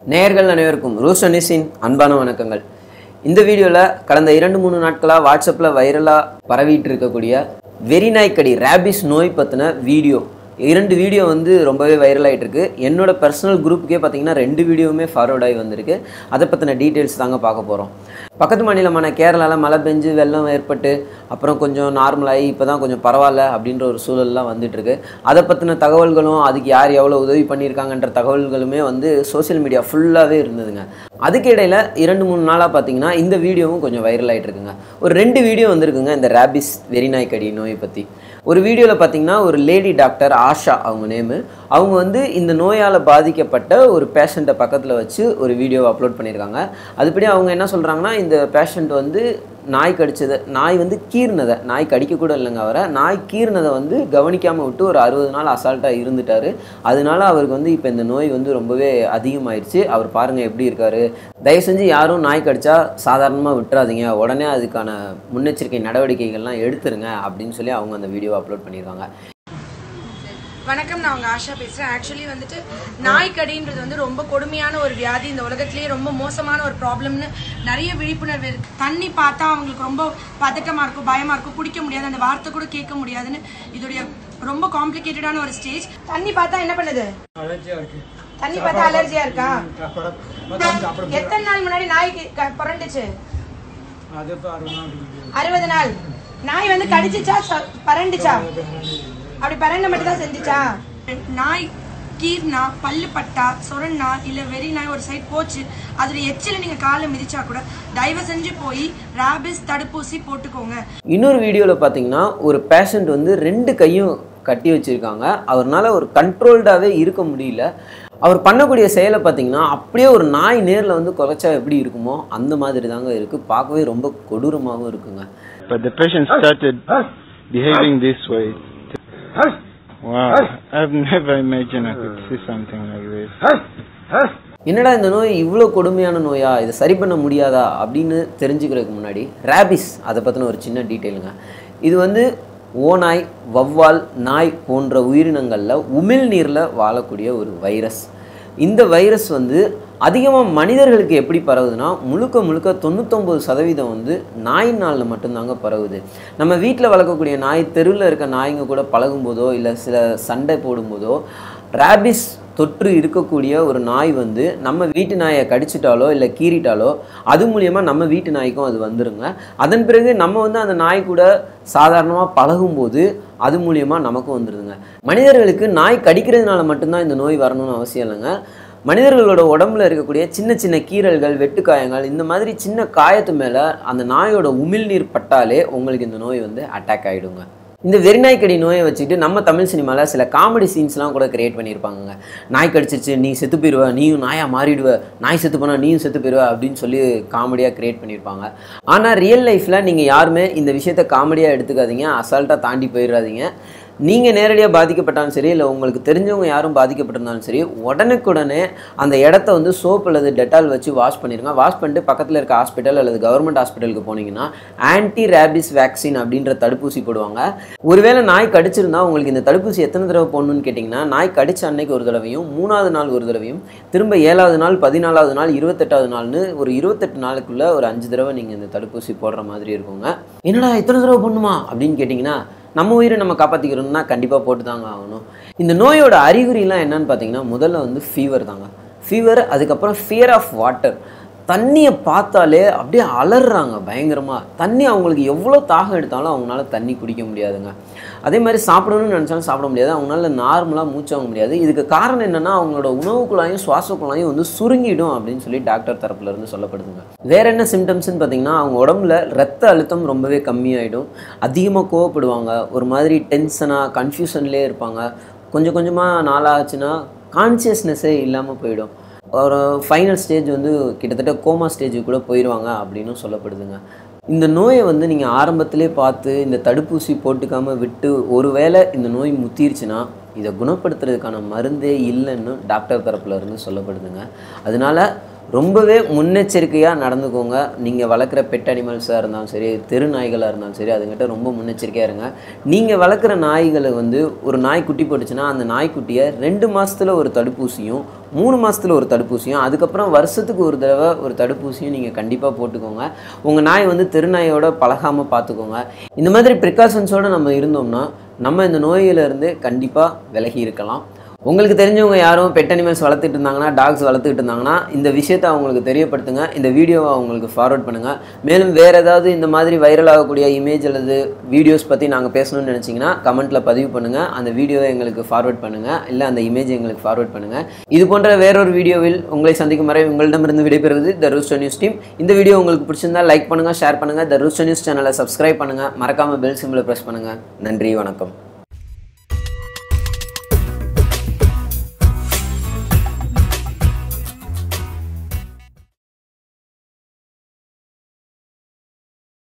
நேயர்கள் அனைவருக்கும் ரூஸ் அனிஸின் அன்பான வணக்கங்கள் இந்த வீடியோவில் கடந்த இரண்டு மூணு நாட்களாக வாட்ஸ்அப்பில் வைரலாக பரவிட்டு இருக்கக்கூடிய வெறிநாய்க்கடி ரேபிஸ் நோய் பற்றின வீடியோ இரண்டு வீடியோ வந்து ரொம்பவே வைரல் ஆயிட்டு இருக்கு என்னோட பர்சனல் குரூப்புக்கே பார்த்தீங்கன்னா ரெண்டு வீடியோவுமே ஃபார்வர்ட் ஆகி வந்திருக்கு அதை பற்றின டீட்டெயில்ஸ் தாங்க பார்க்க போகிறோம் பக்கத்து மாநிலமான கேரளாவில் மழை பெஞ்சு வெள்ளம் ஏற்பட்டு அப்புறம் கொஞ்சம் நார்மலாகி இப்போ தான் கொஞ்சம் பரவாயில்ல அப்படின்ற ஒரு சூழல்லாம் வந்துட்டு இருக்கு அதை பற்றின தகவல்களும் அதுக்கு யார் எவ்வளோ உதவி பண்ணியிருக்காங்கன்ற தகவல்களுமே வந்து சோஷியல் மீடியா ஃபுல்லாகவே இருந்ததுங்க அதுக்கு இடையில இரண்டு மூணு நாளாக பார்த்தீங்கன்னா இந்த வீடியோவும் கொஞ்சம் வைரல் ஆயிட்டு இருக்குங்க ஒரு ரெண்டு வீடியோ வந்திருக்குங்க இந்த ரேபிஸ் வெறிநாய்க்கடி நோயை பற்றி ஒரு வீடியோவில் பார்த்தீங்கன்னா ஒரு லேடி டாக்டர் ஆஷா அவங்க நேமு அவங்க வந்து இந்த நோயால் பாதிக்கப்பட்ட ஒரு பேஷண்ட்டை பக்கத்தில் வச்சு ஒரு வீடியோ அப்லோட் பண்ணியிருக்காங்க அதுபடி அவங்க என்ன சொல்கிறாங்கன்னா இந்த பேஷண்ட் வந்து நாய் கடிச்சதை நாய் வந்து கீர்னதை நாய் கடிக்க கூட இல்லைங்க அவரை நாய் கீர்னதை வந்து கவனிக்காமல் விட்டு ஒரு அறுபது நாள் அசால்ட்டாக இருந்துட்டார் அதனால அவருக்கு வந்து இப்போ இந்த நோய் வந்து ரொம்பவே அதிகமாயிருச்சு அவர் பாருங்கள் எப்படி இருக்காரு தயவு செஞ்சு யாரும் நாய் கடிச்சா சாதாரணமாக விட்டுறாதீங்க உடனே அதுக்கான முன்னெச்சரிக்கை நடவடிக்கைகள்லாம் எடுத்துருங்க அப்படின்னு சொல்லி அவங்க அந்த வீடியோ அப்லோட் பண்ணியிருக்காங்க வணக்கம் நான் உங்க ஆஷா பேசுறேன் ஆக்சுவலி வந்துட்டு நாய்க்கடின்றது வந்து ரொம்ப கொடுமையான ஒரு வியாதி இந்த உலகத்திலேயே ரொம்ப மோசமான ஒரு ப்ராப்ளம்னு நிறைய விழிப்புணர்வு இருக்கு தண்ணி பார்த்தா அவங்களுக்கு ரொம்ப பதட்டமா இருக்கும் பயமா இருக்கும் குடிக்க முடியாது அந்த வார்த்தை கூட கேட்க முடியாதுன்னு இதோடைய ரொம்ப காம்ப்ளிகேட்டடான ஒரு ஸ்டேஜ் தண்ணி பார்த்தா என்ன பண்ணுது அலர்ஜியா இருக்கு தண்ணி பார்த்தா அலர்ஜியா இருக்கா சாப்பாடு மொத்தம் சாப்பிட எத்தனை நாள் முன்னாடி நாய் க- புரண்டுச்சு அது இப்போ அறுபது நாள் இருக்கு அறுபது நாள் நாய் வந்து கடிச்சிச்சா ச- பரண்டுச்சா அப்படி பரண்ட மட்டும் தான் செஞ்சுச்சா நாய் கீர்னா பல்லு பட்டா சொரண்ணா இல்ல வெறி நாய் ஒரு சைடு போச்சு அதுல எச்சில நீங்க காலை மிதிச்சா கூட தயவு செஞ்சு போய் ராபிஸ் தடுப்பூசி போட்டுக்கோங்க இன்னொரு வீடியோவில் பார்த்தீங்கன்னா ஒரு பேஷண்ட் வந்து ரெண்டு கையும் கட்டி வச்சுருக்காங்க அவர்னால ஒரு கண்ட்ரோல்டாகவே இருக்க முடியல அவர் பண்ணக்கூடிய செயலை பார்த்தீங்கன்னா அப்படியே ஒரு நாய் நேரில் வந்து குலைச்சா எப்படி இருக்குமோ அந்த மாதிரி தாங்க இருக்குது பார்க்கவே ரொம்ப கொடூரமாகவும் இருக்குங்க But the patient started behaving this way. Wow, I've never imagined I could see something like this. என்னடா இந்த நோய் இவ்வளோ கொடுமையான நோயா இதை சரி பண்ண முடியாதா அப்படின்னு தெரிஞ்சுக்கிறதுக்கு முன்னாடி ரேபிஸ் அதை பற்றின ஒரு சின்ன டீட்டெயிலுங்க இது வந்து ஓநாய் வவ்வால் நாய் போன்ற உயிரினங்களில் உமிழ்நீரில் வாழக்கூடிய ஒரு வைரஸ் இந்த வைரஸ் வந்து அதிகமாக மனிதர்களுக்கு எப்படி பரவுதுன்னா முழுக்க முழுக்க தொண்ணூத்தொம்பது சதவீதம் வந்து நாயினால மட்டும்தாங்க பரவுது நம்ம வீட்டில் வளர்க்கக்கூடிய நாய் தெருவில் இருக்க நாய்ங்க கூட பழகும்போதோ இல்லை சில சண்டை போடும்போதோ ரேபிஸ் தொற்று இருக்கக்கூடிய ஒரு நாய் வந்து நம்ம வீட்டு நாயை கடிச்சிட்டாலோ இல்லை கீறிட்டாலோ அது மூலியமாக நம்ம வீட்டு நாய்க்கும் அது வந்துருங்க அதன் பிறகு நம்ம வந்து அந்த நாய் கூட சாதாரணமாக பழகும்போது அது மூலியமாக நமக்கும் வந்துடுதுங்க மனிதர்களுக்கு நாய் கடிக்கிறதுனால மட்டும்தான் இந்த நோய் வரணும்னு அவசியம் இல்லைங்க மனிதர்களோட உடம்புல இருக்கக்கூடிய சின்ன சின்ன கீறல்கள் வெட்டுக்காயங்கள் இந்த மாதிரி சின்ன காயத்து மேலே அந்த நாயோட உமிழ்நீர் பட்டாலே உங்களுக்கு இந்த நோய் வந்து அட்டாக் ஆகிடுங்க இந்த வெறிநாய்க்கடி நோயை வச்சுட்டு நம்ம தமிழ் சினிமாவில் சில காமெடி சீன்ஸ்லாம் கூட கிரியேட் பண்ணியிருப்பாங்க நாய் கடிச்சிருச்சு நீ செத்து போயிடுவ நீயும் நாயா மாறிடுவ நாய் செத்து போனால் நீயும் செத்து போயிடுவ அப்படின்னு சொல்லி காமெடியாக கிரியேட் பண்ணியிருப்பாங்க ஆனால் ரியல் லைஃப்பில் நீங்கள் யாருமே இந்த விஷயத்தை காமெடியாக எடுத்துக்காதீங்க அசால்ட்டாக தாண்டி போயிடாதீங்க நீங்கள் நேரடியாக பாதிக்கப்பட்டாலும் சரி இல்லை உங்களுக்கு தெரிஞ்சவங்க யாரும் பாதிக்கப்பட்டிருந்தாலும் சரி உடனுக்குடனே அந்த இடத்த வந்து சோப் அல்லது டெட்டால் வச்சு வாஷ் பண்ணிடுங்க வாஷ் பண்ணிட்டு பக்கத்தில் இருக்க ஹாஸ்பிட்டல் அல்லது கவர்மெண்ட் ஹாஸ்பிட்டலுக்கு போனீங்கன்னா ஆன்டி ரேபிஸ் வேக்சின் அப்படின்ற தடுப்பூசி போடுவாங்க ஒருவேளை நாய் கடிச்சிருந்தா உங்களுக்கு இந்த தடுப்பூசி எத்தனை தடவை போடணும்னு கேட்டிங்கன்னா நாய் கடிச்ச அன்னைக்கு ஒரு தடவையும் மூணாவது நாள் ஒரு தடவையும் திரும்ப ஏழாவது நாள் பதினாலாவது நாள் இருபத்தெட்டாவது நாள்னு ஒரு இருபத்தெட்டு நாளுக்குள்ள ஒரு அஞ்சு தடவை நீங்கள் இந்த தடுப்பூசி போடுற மாதிரி இருக்குங்க என்னடா இத்தனை தடவை போடணுமா அப்படின்னு கேட்டிங்கன்னா நம்ம உயிரை நம்ம காப்பாற்றிக்கிறோம்னா கண்டிப்பாக போட்டு தாங்க ஆகணும் இந்த நோயோட அறிகுறிலாம் என்னன்னு பார்த்தீங்கன்னா முதல்ல வந்து ஃபீவர் தாங்க ஃபீவர் அதுக்கப்புறம் ஃபியர் ஆஃப் வாட்டர் தண்ணியை பார்த்தாலே அப்படியே அலறுறாங்க பயங்கரமாக தண்ணி அவங்களுக்கு எவ்வளோ தாகம் எடுத்தாலும் அவங்களால தண்ணி குடிக்க முடியாதுங்க அதே மாதிரி சாப்பிடணும்னு நினச்சாலும் சாப்பிட முடியாது அவங்களால நார்மலாக மூச்சு வாங்க முடியாது இதுக்கு காரணம் என்னென்னா அவங்களோட உணவு குழாயும் சுவாச குழாயும் வந்து சுருங்கிடும் அப்படின்னு சொல்லி டாக்டர் தரப்புல இருந்து சொல்லப்படுதுங்க வேற என்ன சிம்டம்ஸ்னு பார்த்தீங்கன்னா அவங்க உடம்புல ரத்த அழுத்தம் ரொம்பவே கம்மியாயிடும் அதிகமாக கோவப்படுவாங்க ஒரு மாதிரி டென்ஷனாக கன்ஃபியூஷன்லேயே இருப்பாங்க கொஞ்சம் கொஞ்சமாக நாளாச்சுன்னா கான்சியஸ்னஸே இல்லாமல் போயிடும் ஒரு ஃபைனல் ஸ்டேஜ் வந்து கிட்டத்தட்ட கோமா ஸ்டேஜுக்கு கூட போயிடுவாங்க அப்படின்னு சொல்லப்படுதுங்க இந்த நோயை வந்து நீங்கள் ஆரம்பத்திலே பார்த்து இந்த தடுப்பூசி போட்டுக்காமல் விட்டு ஒருவேளை இந்த நோய் முத்திருச்சுன்னா இதை குணப்படுத்துறதுக்கான மருந்தே இல்லைன்னு டாக்டர் தரப்புல இருந்து சொல்லப்படுதுங்க அதனால ரொம்பவே முன்னெச்சரிக்கையாக நடந்துக்கோங்க நீங்கள் வளர்க்குற பெட் அனிமல்ஸாக இருந்தாலும் சரி தெரு நாய்களாக இருந்தாலும் சரி அதுங்கிட்ட ரொம்ப முன்னெச்சரிக்கையாக இருங்க நீங்கள் வளர்க்குற நாய்களை வந்து ஒரு நாய் குட்டி போட்டுச்சுன்னா அந்த நாய்க்குட்டியை ரெண்டு மாதத்தில் ஒரு தடுப்பூசியும் மூணு மாதத்தில் ஒரு தடுப்பூசியும் அதுக்கப்புறம் வருஷத்துக்கு ஒரு தடவை ஒரு தடுப்பூசியும் நீங்கள் கண்டிப்பாக போட்டுக்கோங்க உங்கள் நாய் வந்து தெருநாயோட பழகாமல் பார்த்துக்கோங்க இந்த மாதிரி ப்ரிகாஷன்ஸோடு நம்ம இருந்தோம்னா நம்ம இந்த நோயிலிருந்து கண்டிப்பாக விலகி இருக்கலாம் உங்களுக்கு தெரிஞ்சவங்க யாரும் பெட் அனிமல்ஸ் வளர்த்துட்டு இருந்தாங்கன்னா டாக்ஸ் வளர்த்துட்டு இருந்தாங்கன்னா இந்த விஷயத்தை அவங்களுக்கு தெரியப்படுத்துங்க இந்த வீடியோவை அவங்களுக்கு ஃபார்வர்ட் பண்ணுங்கள் மேலும் வேறு ஏதாவது இந்த மாதிரி வைரல் ஆகக்கூடிய இமேஜ் அல்லது வீடியோஸ் பற்றி நாங்கள் பேசணும்னு நினச்சிங்கன்னா கமெண்ட்டில் பதிவு பண்ணுங்கள் அந்த வீடியோவை எங்களுக்கு ஃபார்வர்ட் பண்ணுங்கள் இல்லை அந்த இமேஜ் எங்களுக்கு ஃபார்வர்ட் பண்ணுங்கள் இது போன்ற வேறொரு வீடியோவில் உங்களை சந்திக்கும் வரை உங்களிடமிருந்து விடைபெறுவது த ரூஸ்டர் நியூஸ் டீம் இந்த வீடியோ உங்களுக்கு பிடிச்சிருந்தா லைக் பண்ணுங்கள் ஷேர் பண்ணுங்கள் த ரூஸ்டர் நியூஸ் சேனலை சப்ஸ்கிரைப் பண்ணுங்கள் மறக்காமல் பெல் சிம்பிளை ப்ரெஸ் பண்ணுங்கள் நன்றி வணக்கம்